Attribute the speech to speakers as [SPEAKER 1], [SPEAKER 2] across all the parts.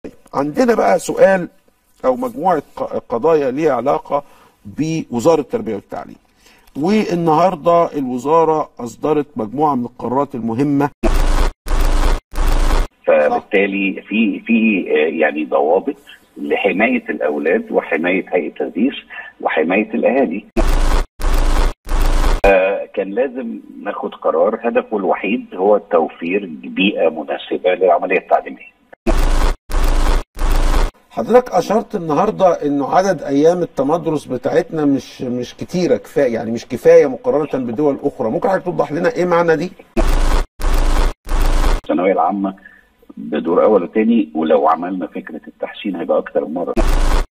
[SPEAKER 1] طيب عندنا بقى سؤال او مجموعه ق- قضايا ليها علاقه بوزاره التربيه والتعليم والنهارده الوزاره اصدرت مجموعه من القرارات المهمه
[SPEAKER 2] فبالتالي في في آه، يعني ضوابط لحمايه الاولاد وحمايه هيئه التدريس وحمايه الاهالي. آه، كان لازم ناخد قرار هدفه الوحيد هو توفير بيئه مناسبه للعمليه التعليميه.
[SPEAKER 1] حضرتك اشرت النهارده انه عدد ايام التمدرس بتاعتنا مش مش كتيره كفايه يعني مش كفايه مقارنه بدول اخرى ممكن حضرتك توضح لنا ايه معنى دي
[SPEAKER 2] الثانويه العامه بدور اول وثاني ولو عملنا فكره التحسين هيبقى اكتر من مره.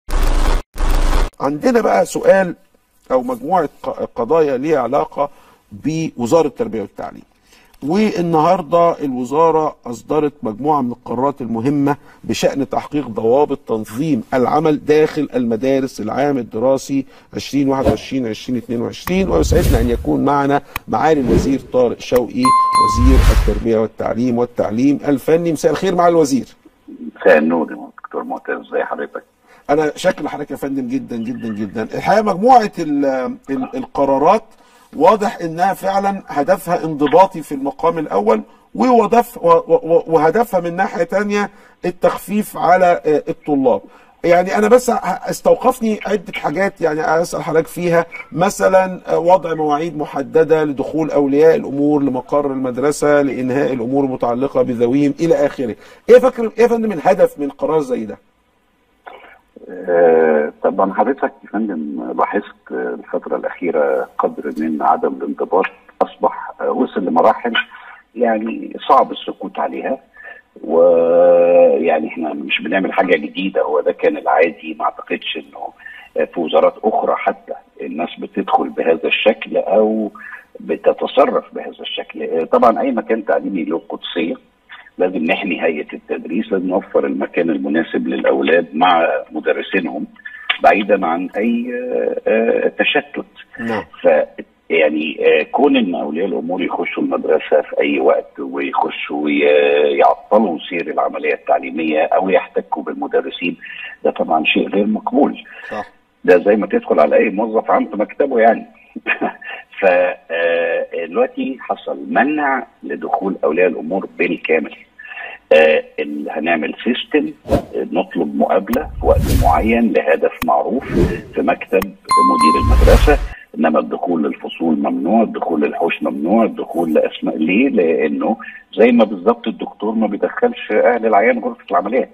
[SPEAKER 1] عندنا بقى سؤال او مجموعه ق- قضايا ليها علاقه بوزاره التربيه والتعليم والنهارده الوزاره اصدرت مجموعه من القرارات المهمه بشان تحقيق ضوابط تنظيم العمل داخل المدارس العام الدراسي 2021 2022 ويسعدنا ان يكون معنا معالي الوزير طارق شوقي وزير التربيه والتعليم والتعليم الفني مساء الخير مع الوزير
[SPEAKER 2] مساء النور يا دكتور معتز ازي حضرتك؟
[SPEAKER 1] انا شكل حضرتك يا فندم جدا جدا جدا الحقيقه مجموعه ال ال القرارات واضح انها فعلا هدفها انضباطي في المقام الاول ووضف و- و- وهدفها من ناحيه تانية التخفيف على آه، الطلاب يعني انا بس ه- استوقفني عده حاجات يعني اسال حضرتك فيها مثلا آه، وضع مواعيد محدده لدخول اولياء الامور لمقر المدرسه لانهاء الامور المتعلقه بذويهم الى اخره ايه فاكر ايه يا فندم الهدف من قرار زي ده
[SPEAKER 2] آه، طبعا حضرتك يا فندم لاحظت آه، الفترة الأخيرة قدر من عدم الانضباط أصبح آه، وصل لمراحل يعني صعب السكوت عليها ويعني احنا مش بنعمل حاجة جديدة هو ده كان العادي ما اعتقدش انه آه، في وزارات أخرى حتى الناس بتدخل بهذا الشكل أو بتتصرف بهذا الشكل آه، طبعا أي مكان تعليمي له قدسية لازم نحمي هيئه التدريس لازم نوفر المكان المناسب للاولاد مع مدرسينهم بعيدا عن اي آه، آه، تشتت
[SPEAKER 1] نعم
[SPEAKER 2] ف يعني آه، كون ان اولياء الامور يخشوا المدرسه في اي وقت ويخشوا ي- يعطلوا سير العمليه التعليميه او يحتكوا بالمدرسين ده طبعا شيء غير مقبول
[SPEAKER 1] صح
[SPEAKER 2] ده زي ما تدخل على اي موظف عام في مكتبه يعني فدلوقتي حصل منع لدخول اولياء الامور بالكامل آه، ال- هنعمل سيستم آه، نطلب مقابله في وقت معين لهدف معروف في مكتب مدير المدرسه انما الدخول للفصول ممنوع الدخول للحوش ممنوع الدخول لاسماء ليه لانه زي ما بالظبط الدكتور ما بيدخلش اهل العيان غرفه العمليات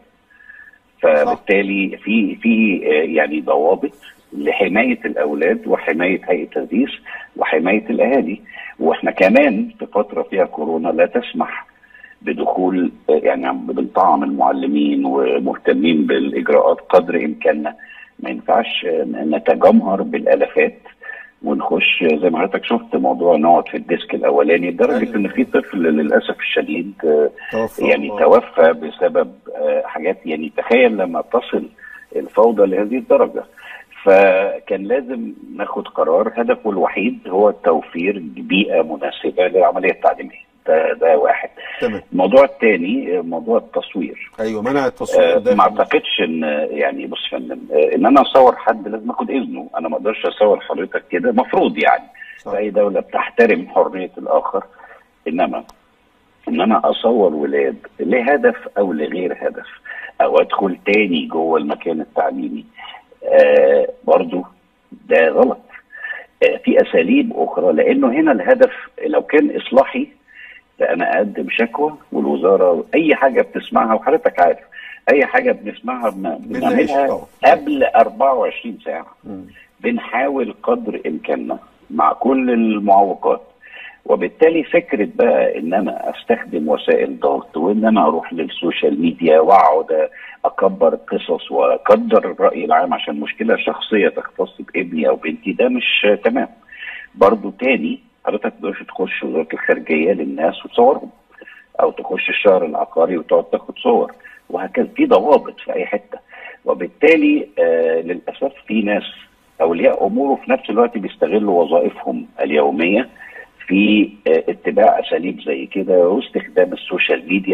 [SPEAKER 2] فبالتالي في في آه، يعني ضوابط لحمايه الاولاد وحمايه هيئه التدريس وحمايه الاهالي واحنا كمان في فتره فيها كورونا لا تسمح بدخول آه، يعني عم بنطعم المعلمين ومهتمين بالاجراءات قدر امكاننا ما ينفعش آه، نتجمهر بالالافات ونخش آه، زي ما حضرتك شفت موضوع نقعد في الديسك الاولاني لدرجه ان في طفل للاسف الشديد آه،
[SPEAKER 1] توفى
[SPEAKER 2] يعني
[SPEAKER 1] الله.
[SPEAKER 2] توفى بسبب آه، حاجات يعني تخيل لما تصل الفوضى لهذه الدرجه فكان لازم ناخد قرار هدفه الوحيد هو توفير بيئه مناسبه للعمليه التعليميه ده ده واحد
[SPEAKER 1] تمام
[SPEAKER 2] الموضوع الثاني موضوع التصوير
[SPEAKER 1] ايوه منع التصوير
[SPEAKER 2] آه،
[SPEAKER 1] ده
[SPEAKER 2] ما اعتقدش ان يعني بص يا فندم آه، ان انا اصور حد لازم اخد اذنه انا ما اقدرش اصور حضرتك كده مفروض يعني
[SPEAKER 1] صح.
[SPEAKER 2] في اي دوله بتحترم حريه الاخر انما ان انا اصور ولاد لهدف او لغير هدف او ادخل تاني جوه المكان التعليمي آه برضو ده غلط آه في اساليب اخرى لانه هنا الهدف لو كان اصلاحي فانا اقدم شكوى والوزاره اي حاجه بتسمعها وحضرتك عارف اي حاجه بنسمعها بن- بنعملها
[SPEAKER 1] طبعا.
[SPEAKER 2] قبل 24 ساعه
[SPEAKER 1] مم.
[SPEAKER 2] بنحاول قدر امكاننا مع كل المعوقات وبالتالي فكره بقى ان انا استخدم وسائل ضغط وان انا اروح للسوشيال ميديا واقعد اكبر قصص واقدر الراي العام عشان مشكله شخصيه تختص بابني او بنتي ده مش تمام برضو تاني حضرتك تقدرش تخش وزاره الخارجيه للناس وتصورهم او تخش الشهر العقاري وتقعد تاخد صور وهكذا في ضوابط في اي حته وبالتالي آه للاسف في ناس اولياء امور وفي نفس الوقت بيستغلوا وظائفهم اليوميه في آه اتباع اساليب زي كده واستخدام السوشيال ميديا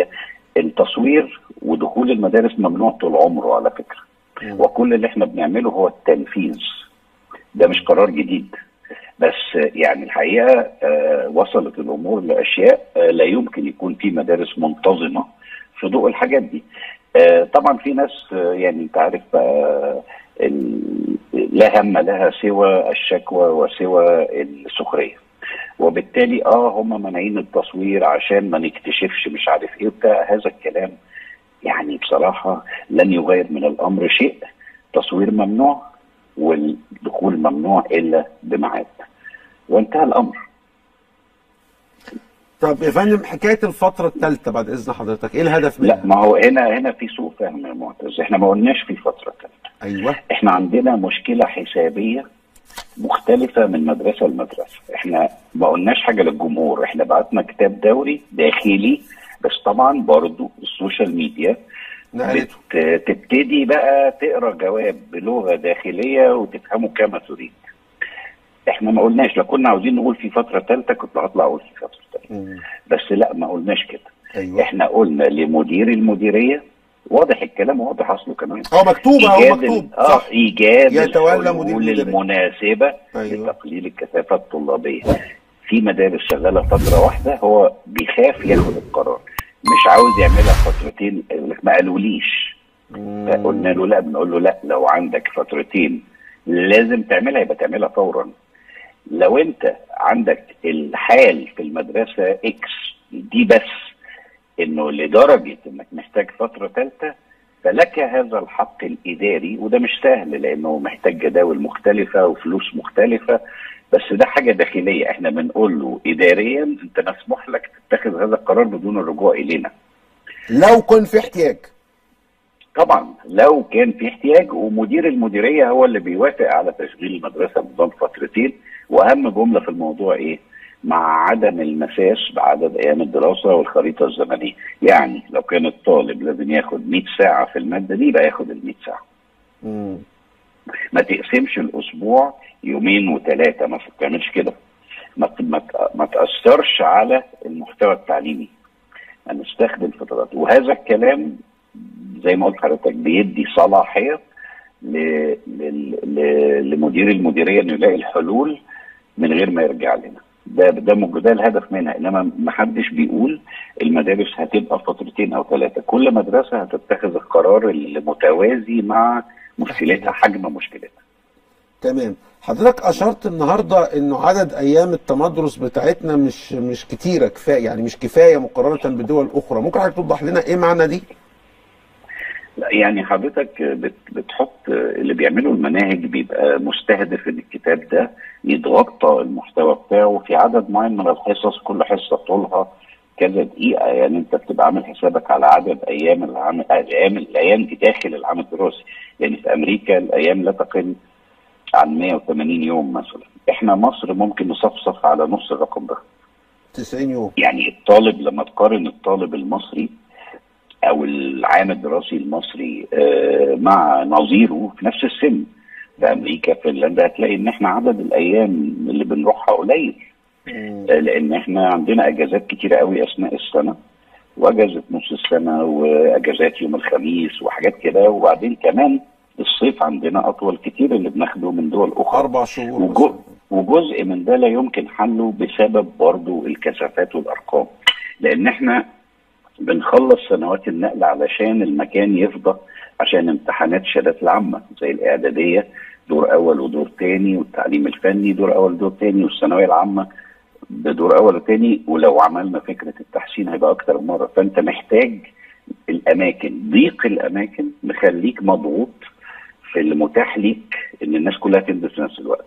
[SPEAKER 2] التصوير ودخول المدارس ممنوع طول عمره على فكره وكل اللي احنا بنعمله هو التنفيذ ده مش قرار جديد بس يعني الحقيقه آه وصلت الامور لاشياء آه لا يمكن يكون في مدارس منتظمه في ضوء الحاجات دي آه طبعا في ناس آه يعني انت عارف بقى ال- لا هم لها سوى الشكوى وسوى السخريه وبالتالي اه هم مانعين التصوير عشان ما نكتشفش مش عارف ايه وبتاع هذا الكلام يعني بصراحه لن يغير من الامر شيء تصوير ممنوع والدخول ممنوع الا بميعاد وانتهى الامر
[SPEAKER 1] طب يا فندم حكايه الفتره الثالثه بعد اذن حضرتك ايه الهدف
[SPEAKER 2] لا
[SPEAKER 1] منها؟
[SPEAKER 2] ما هو هنا هنا في سوء فهم يا معتز احنا ما قلناش في فتره ثالثه
[SPEAKER 1] ايوه
[SPEAKER 2] احنا عندنا مشكله حسابيه مختلفه من مدرسه لمدرسه احنا ما قلناش حاجه للجمهور احنا بعتنا كتاب دوري داخلي بس طبعا برضو السوشيال ميديا
[SPEAKER 1] نقلته
[SPEAKER 2] بت- تبتدي بقى تقرا جواب بلغه داخليه وتفهمه كما تريد احنا ما قلناش لو كنا عاوزين نقول في فتره ثالثه كنت هطلع اقول في فتره ثالثه
[SPEAKER 1] مم.
[SPEAKER 2] بس لا ما قلناش كده
[SPEAKER 1] ايوه
[SPEAKER 2] احنا قلنا لمدير المديريه واضح الكلام واضح اصله كمان
[SPEAKER 1] هو مكتوب اهو
[SPEAKER 2] إيجاد
[SPEAKER 1] مكتوب
[SPEAKER 2] ال- اه
[SPEAKER 1] صح
[SPEAKER 2] ايجاد
[SPEAKER 1] يتولى
[SPEAKER 2] الحلول
[SPEAKER 1] مدير المديرية.
[SPEAKER 2] المناسبه
[SPEAKER 1] أيوة.
[SPEAKER 2] لتقليل الكثافه الطلابيه في مدارس شغاله فتره واحده هو بيخاف ياخد القرار مش عاوز يعملها فترتين يقول لك ما قالوليش فقلنا له لا بنقول له لا لو عندك فترتين لازم تعملها يبقى تعملها فورا لو انت عندك الحال في المدرسه اكس دي بس انه لدرجه انك محتاج فتره ثالثه فلك هذا الحق الاداري وده مش سهل لانه محتاج جداول مختلفه وفلوس مختلفه بس ده حاجه داخليه احنا بنقول له اداريا انت مسموح لك تتخذ هذا القرار بدون الرجوع الينا
[SPEAKER 1] لو كان في احتياج
[SPEAKER 2] طبعا لو كان في احتياج ومدير المديريه هو اللي بيوافق على تشغيل المدرسه بنظام فترتين واهم جمله في الموضوع ايه؟ مع عدم المساس بعدد ايام الدراسه والخريطه الزمنيه، يعني لو كان الطالب لازم ياخد 100 ساعه في الماده دي يبقى ياخد ال 100 ساعه.
[SPEAKER 1] مم.
[SPEAKER 2] ما تقسمش الاسبوع يومين وثلاثه ما تعملش كده. ما ت- ما ت- ما تاثرش على المحتوى التعليمي. هنستخدم فترات وهذا الكلام زي ما قلت لحضرتك بيدي صلاحيه ل- ل- ل- لمدير المديريه انه يلاقي الحلول من غير ما يرجع لنا ده ده مج- ده الهدف منها انما ما حدش بيقول المدارس هتبقى فترتين او ثلاثه كل مدرسه هتتخذ القرار المتوازي مع مشكلتها حجم مشكلتها
[SPEAKER 1] تمام حضرتك اشرت النهارده انه عدد ايام التمدرس بتاعتنا مش مش كتيره كفايه يعني مش كفايه مقارنه بدول اخرى ممكن حضرتك توضح لنا ايه معنى دي
[SPEAKER 2] لا يعني حضرتك بت بتحط اللي بيعملوا المناهج بيبقى مستهدف ان الكتاب ده يتغطى المحتوى بتاعه في عدد معين من الحصص كل حصه طولها كذا دقيقه يعني انت بتبقى عامل حسابك على عدد ايام العام الايام الايام دي داخل العام الدراسي يعني في امريكا الايام لا تقل عن 180 يوم مثلا احنا مصر ممكن نصفصف على نص الرقم ده
[SPEAKER 1] 90 يوم
[SPEAKER 2] يعني الطالب لما تقارن الطالب المصري او العام الدراسي المصري آه، مع نظيره في نفس السن في امريكا فنلندا هتلاقي ان احنا عدد الايام اللي بنروحها قليل
[SPEAKER 1] مم.
[SPEAKER 2] آه، لان احنا عندنا اجازات كتيره قوي اثناء السنه واجازه نص السنه واجازات يوم الخميس وحاجات كده وبعدين كمان الصيف عندنا اطول كتير اللي بناخده من دول اخرى
[SPEAKER 1] اربع شهور
[SPEAKER 2] وجو-
[SPEAKER 1] مثلاً.
[SPEAKER 2] وجزء من ده لا يمكن حله بسبب برضو الكثافات والارقام لان احنا بنخلص سنوات النقل علشان المكان يفضى عشان امتحانات الشهادات العامه زي الاعداديه دور اول ودور تاني والتعليم الفني دور اول ودور تاني والثانويه العامه بدور اول وتاني ولو عملنا فكره التحسين هيبقى اكتر من مره فانت محتاج الاماكن ضيق الاماكن مخليك مضغوط في المتاح ليك ان الناس كلها تدرس في نفس الوقت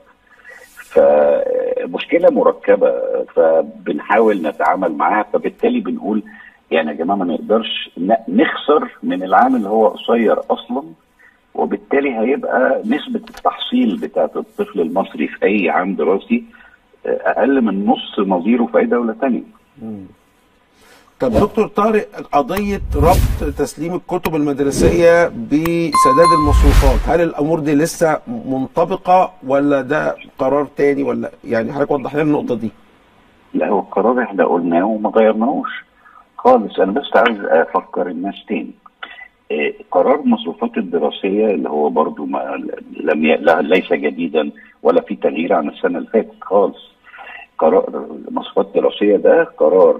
[SPEAKER 2] فمشكله مركبه فبنحاول نتعامل معاها فبالتالي بنقول يعني يا جماعه ما نقدرش ن- نخسر من العام اللي هو قصير اصلا وبالتالي هيبقى نسبه التحصيل بتاعت الطفل المصري في اي عام دراسي اقل من نص نظيره في اي دوله ثانيه
[SPEAKER 1] طب دكتور طارق قضية ربط تسليم الكتب المدرسية بسداد المصروفات هل الأمور دي لسه منطبقة ولا ده قرار تاني ولا يعني حضرتك وضح لنا النقطة دي
[SPEAKER 2] لا هو القرار احنا قلناه وما غيرناهوش خالص انا بس عايز افكر الناس تاني آه، قرار المصروفات الدراسيه اللي هو برضو ما لم ي... لا- ليس جديدا ولا في تغيير عن السنه اللي فاتت خالص قرار المصروفات الدراسيه ده قرار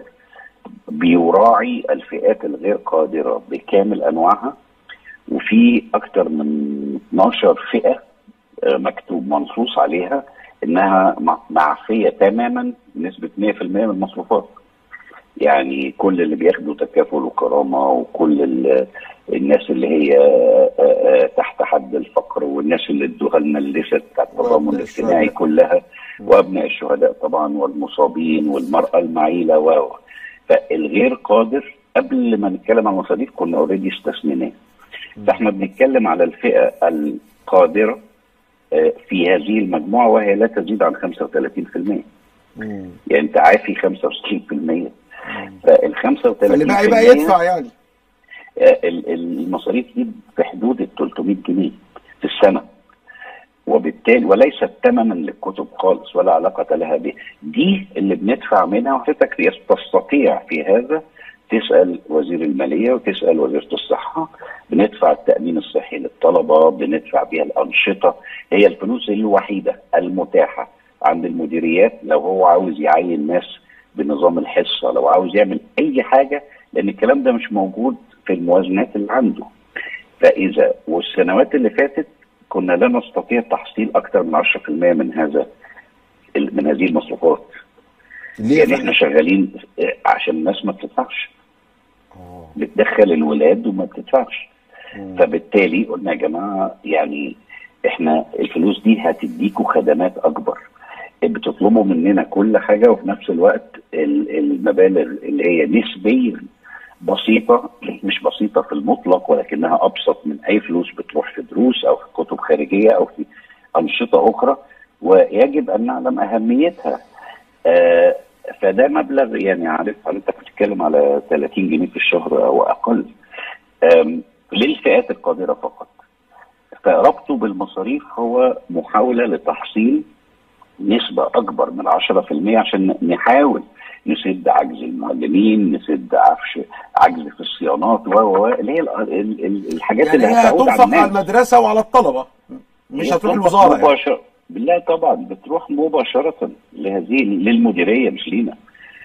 [SPEAKER 2] بيراعي الفئات الغير قادره بكامل انواعها وفي اكتر من 12 فئه آه، مكتوب منصوص عليها انها مع- معفيه تماما بنسبه 100% من المصروفات يعني كل اللي بياخدوا تكافل وكرامه وكل ال- الناس اللي هي آه، آه، تحت حد الفقر والناس اللي ادوها لنا الليست بتاعت التضامن
[SPEAKER 1] وأبناء
[SPEAKER 2] الاجتماعي
[SPEAKER 1] الشهداء.
[SPEAKER 2] كلها وابناء الشهداء طبعا والمصابين والمراه المعيله و فالغير قادر قبل ما نتكلم عن المصاريف كنا اوريدي استثنيناه فاحنا بنتكلم على الفئه القادره آه، في هذه المجموعه وهي لا تزيد عن 35%
[SPEAKER 1] مم.
[SPEAKER 2] يعني انت عافي 65% فال 35%
[SPEAKER 1] فاللي باقي بقى يدفع يعني
[SPEAKER 2] آه، ال- ال- المصاريف دي في حدود ال 300 جنيه في السنه وبالتالي وليست ثمنا للكتب خالص ولا علاقه لها به دي اللي بندفع منها وحضرتك يس- تستطيع في هذا تسال وزير الماليه وتسال وزيره الصحه بندفع التامين الصحي للطلبه بندفع بيها الانشطه هي الفلوس الوحيده المتاحه عند المديريات لو هو عاوز يعين ناس بنظام الحصه لو عاوز يعمل اي حاجه لان الكلام ده مش موجود في الموازنات اللي عنده فاذا والسنوات اللي فاتت كنا لا نستطيع تحصيل اكثر من 10% من هذا ال- من هذه المصروفات
[SPEAKER 1] ليه يا
[SPEAKER 2] يعني
[SPEAKER 1] فندم؟
[SPEAKER 2] احنا شغالين آه، عشان الناس ما بتدفعش
[SPEAKER 1] آه.
[SPEAKER 2] بتدخل الولاد وما بتدفعش فبالتالي قلنا يا جماعه يعني احنا الفلوس دي هتديكوا خدمات اكبر بتطلبوا مننا كل حاجه وفي نفس الوقت ال- المبالغ اللي هي نسبيا بسيطه مش بسيطه في المطلق ولكنها ابسط من اي فلوس بتروح في دروس او في كتب خارجيه او في انشطه اخرى ويجب ان نعلم اهميتها آه فده مبلغ يعني عارف حضرتك بتتكلم على 30 جنيه في الشهر او اقل آم، للفئات القادره فقط فربطه بالمصاريف هو محاوله لتحصيل نسبه اكبر من 10% عشان نحاول نسد عجز المعلمين نسد عفش عجز في الصيانات و و و اللي هي ال- ال- ال- الحاجات
[SPEAKER 1] يعني
[SPEAKER 2] اللي
[SPEAKER 1] هي
[SPEAKER 2] هتعود على
[SPEAKER 1] هتنفق على
[SPEAKER 2] الناس
[SPEAKER 1] المدرسه وعلى الطلبه مش
[SPEAKER 2] هي
[SPEAKER 1] هتروح
[SPEAKER 2] بتنفق
[SPEAKER 1] الوزاره يعني.
[SPEAKER 2] مباشرة لا طبعا بتروح مباشرة لهذه للمديرية مش لينا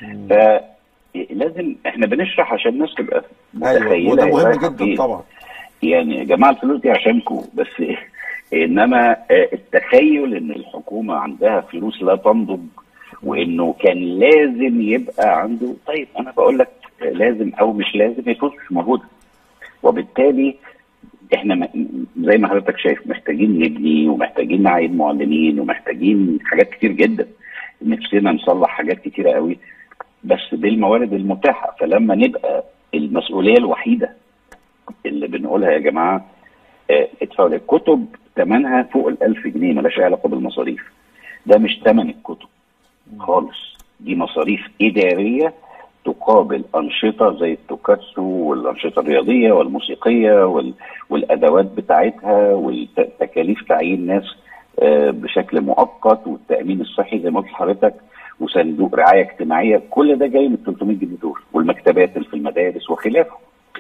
[SPEAKER 2] فلازم احنا بنشرح عشان الناس تبقى
[SPEAKER 1] ايوه
[SPEAKER 2] متخيلة
[SPEAKER 1] وده
[SPEAKER 2] هي
[SPEAKER 1] مهم
[SPEAKER 2] رايحة
[SPEAKER 1] جدا
[SPEAKER 2] فين.
[SPEAKER 1] طبعا
[SPEAKER 2] يعني يا جماعة الفلوس دي عشانكم بس انما آه، التخيل ان الحكومة عندها فلوس لا تنضج وانه كان لازم يبقى عنده طيب انا بقول لك آه، لازم او مش لازم هي فلوس مش موجودة وبالتالي احنا م- زي ما حضرتك شايف محتاجين نبني ومحتاجين نعين معلمين ومحتاجين حاجات كتير جدا نفسنا نصلح حاجات كتيره قوي بس بالموارد المتاحه فلما نبقى المسؤوليه الوحيده اللي بنقولها يا جماعه اه ادفعوا الكتب ثمنها فوق ال 1000 جنيه ملهاش علاقه بالمصاريف ده مش ثمن الكتب خالص دي مصاريف اداريه تقابل انشطه زي التوكاتسو والانشطه الرياضيه والموسيقيه وال... والادوات بتاعتها والتكاليف تعيين ناس آه، بشكل مؤقت والتامين الصحي زي ما قلت لحضرتك وصندوق رعايه اجتماعيه كل ده جاي من 300 جنيه دول والمكتبات اللي في المدارس وخلافه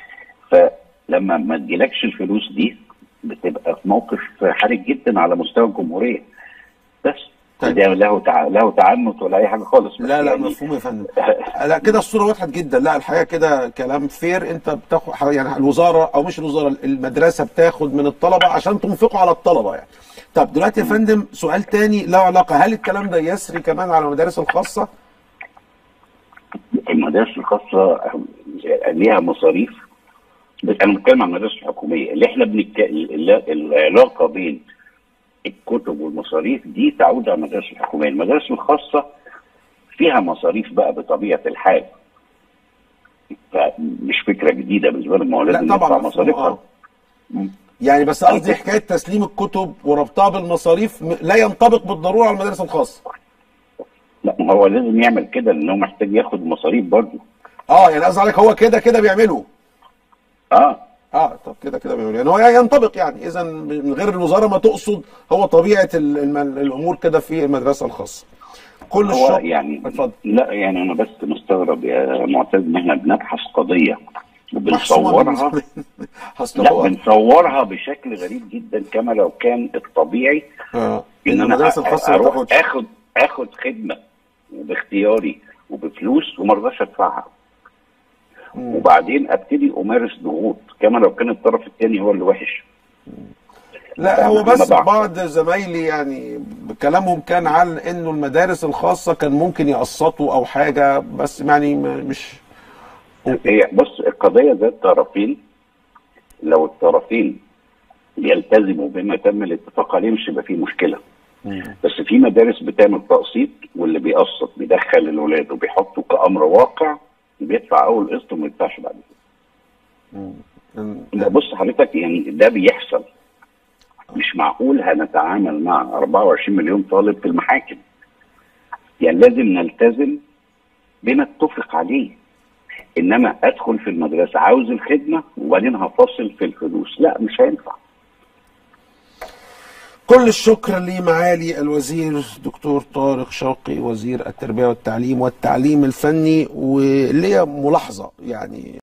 [SPEAKER 2] فلما ما تجيلكش الفلوس دي بتبقى في موقف حرج جدا على مستوى الجمهوريه بس
[SPEAKER 1] طيب.
[SPEAKER 2] ده له تع... له تعنت ولا اي حاجه خالص بس
[SPEAKER 1] لا لا
[SPEAKER 2] يعني
[SPEAKER 1] مفهوم يا فندم لا كده الصوره وضحت جدا لا الحقيقه كده كلام فير انت بتاخد يعني الوزاره او مش الوزاره المدرسه بتاخد من الطلبه عشان تنفقوا على الطلبه يعني طب دلوقتي يا فندم سؤال تاني له علاقه هل الكلام ده يسري كمان على المدارس الخاصه؟
[SPEAKER 2] المدارس الخاصه ليها مصاريف بس انا بتكلم عن المدارس الحكوميه اللي احنا بنك... ال- العلاقه بين الكتب والمصاريف دي تعود على المدارس الحكوميه، المدارس الخاصه فيها مصاريف بقى بطبيعه الحال. فمش فكره جديده بالنسبه لهم هو لازم
[SPEAKER 1] لا طبعا
[SPEAKER 2] ندفع
[SPEAKER 1] مفهوم،
[SPEAKER 2] مصاريفها.
[SPEAKER 1] آه. يعني بس قصدي حكايه تسليم الكتب وربطها بالمصاريف م- لا ينطبق بالضروره على المدارس الخاصه.
[SPEAKER 2] لا ما هو لازم يعمل كده لانه محتاج ياخد مصاريف برضه.
[SPEAKER 1] اه يعني قصدي عليك هو كده كده بيعمله.
[SPEAKER 2] اه
[SPEAKER 1] اه طب كده كده بيعمله يعني هو ينطبق يعني اذا من غير الوزاره ما تقصد هو طبيعه ال- الم- الامور كده في المدرسه الخاصه. كل
[SPEAKER 2] هو
[SPEAKER 1] الشغل
[SPEAKER 2] يعني
[SPEAKER 1] اتفضل
[SPEAKER 2] لا يعني انا بس مست... مستغرب يا معتز ان احنا بنبحث قضيه
[SPEAKER 1] محسومه من
[SPEAKER 2] وبنصورها
[SPEAKER 1] زمان. اصل
[SPEAKER 2] لا
[SPEAKER 1] هو
[SPEAKER 2] بنصورها بشكل غريب جدا كما لو كان الطبيعي
[SPEAKER 1] اه
[SPEAKER 2] ان
[SPEAKER 1] ان
[SPEAKER 2] انا
[SPEAKER 1] المدارس
[SPEAKER 2] أ-
[SPEAKER 1] الخاصه ما
[SPEAKER 2] اروح
[SPEAKER 1] تاخدش
[SPEAKER 2] اخد اخد خدمه وباختياري وبفلوس وما ارضاش ادفعها وبعدين ابتدي امارس ضغوط كما لو كان الطرف الثاني هو اللي وحش
[SPEAKER 1] لا هو
[SPEAKER 2] مهما
[SPEAKER 1] بس
[SPEAKER 2] بعد.
[SPEAKER 1] بعض زمايلي يعني كلامهم كان عن انه المدارس الخاصه كان ممكن يقسطوا او حاجه بس يعني ما- مش
[SPEAKER 2] هي بص القضيه ذات طرفين لو الطرفين يلتزموا بما تم الاتفاق عليه مش هيبقى فيه مشكله بس في مدارس بتعمل تقسيط واللي بيقسط بيدخل الولاد وبيحطه كامر واقع بيدفع اول قسط وما يدفعش بعد كده لا بص حضرتك يعني ده بيحصل مش معقول هنتعامل مع 24 مليون طالب في المحاكم يعني لازم نلتزم بما اتفق عليه انما ادخل في المدرسه عاوز الخدمه وبعدين هفصل في الفلوس لا مش هينفع
[SPEAKER 1] كل الشكر لمعالي الوزير دكتور طارق شوقي وزير التربيه والتعليم والتعليم الفني وليا ملاحظه يعني